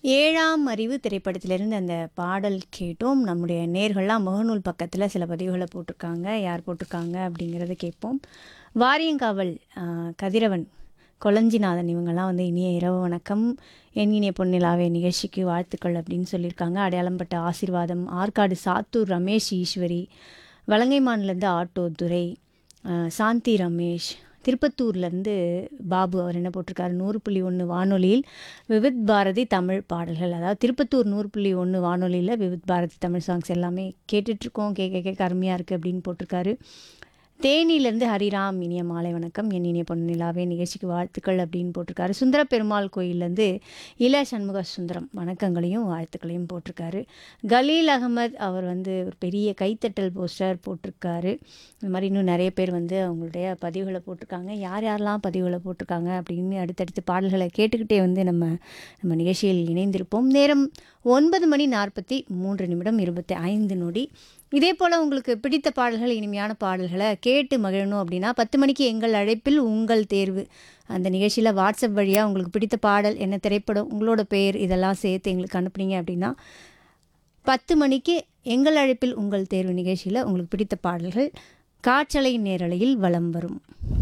ஏழாம் அறிவு திரைப்படத்திலிருந்து அந்த பாடல் கேட்டோம் நம்முடைய நேர்கள்லாம் முகநூல் பக்கத்தில் சில பதிவுகளை போட்டிருக்காங்க யார் போட்டிருக்காங்க அப்படிங்கிறத கேட்போம் வாரியங்காவல் ஆ, கதிரவன் கொளஞ்சிநாதன் இவங்கெல்லாம் வந்து இனிய இரவு வணக்கம் என் இனிய பொன்னிலாவே நிகழ்ச்சிக்கு வாழ்த்துக்கள் அப்படின்னு சொல்லியிருக்காங்க அடையாளம்பட்ட ஆசீர்வாதம் ஆற்காடு சாத்தூர் ரமேஷ் ஈஸ்வரி வலங்கைமான்லேருந்து ஆட்டோ துரை ஆ, சாந்தி ரமேஷ் திருப்பத்தூர்லேருந்து பாபு அவர் என்ன போட்டிருக்காரு நூறு புள்ளி ஒன்று வானொலியில் விவித் பாரதி தமிழ் பாடல்கள் அதாவது திருப்பத்தூர் நூறு புள்ளி ஒன்று வானொலியில் விவித் பாரதி தமிழ் சாங்ஸ் எல்லாமே கேட்டுட்ருக்கோம் கேட்க கேட்க அருமையாக இருக்குது அப்படின்னு போட்டிருக்காரு தேனியிலேருந்து ஹரிராம் இனிய மாலை வணக்கம் என் இனிய பொண்ணு நிலாவே நிகழ்ச்சிக்கு வாழ்த்துக்கள் அப்படின்னு போட்டிருக்காரு சுந்தர பெருமாள் கோயிலேருந்து இள சண்முக சுந்தரம் வணக்கங்களையும் வாழ்த்துக்களையும் போட்டிருக்காரு கலீல் அகமது அவர் வந்து ஒரு பெரிய கைத்தட்டல் போஸ்டர் போட்டிருக்காரு இந்த மாதிரி இன்னும் நிறைய பேர் வந்து அவங்களுடைய பதிவுகளை போட்டிருக்காங்க யார் யாரெல்லாம் பதிவுகளை போட்டிருக்காங்க அப்படின்னு அடுத்தடுத்து பாடல்களை கேட்டுக்கிட்டே வந்து நம்ம நம்ம நிகழ்ச்சியில் இணைந்திருப்போம் நேரம் ஒன்பது மணி நாற்பத்தி மூன்று நிமிடம் இருபத்தி ஐந்து நொடி இதே போல் உங்களுக்கு பிடித்த பாடல்கள் இனிமையான பாடல்களை கேட்டு மகிழணும் அப்படின்னா பத்து மணிக்கு எங்கள் அழைப்பில் உங்கள் தேர்வு அந்த நிகழ்ச்சியில் வாட்ஸ்அப் வழியாக உங்களுக்கு பிடித்த பாடல் என்ன திரைப்படம் உங்களோட பெயர் இதெல்லாம் சேர்த்து எங்களுக்கு அனுப்புனீங்க அப்படின்னா பத்து மணிக்கு எங்கள் அழைப்பில் உங்கள் தேர்வு நிகழ்ச்சியில் உங்களுக்கு பிடித்த பாடல்கள் காற்றலை நேரலையில் வலம் வரும்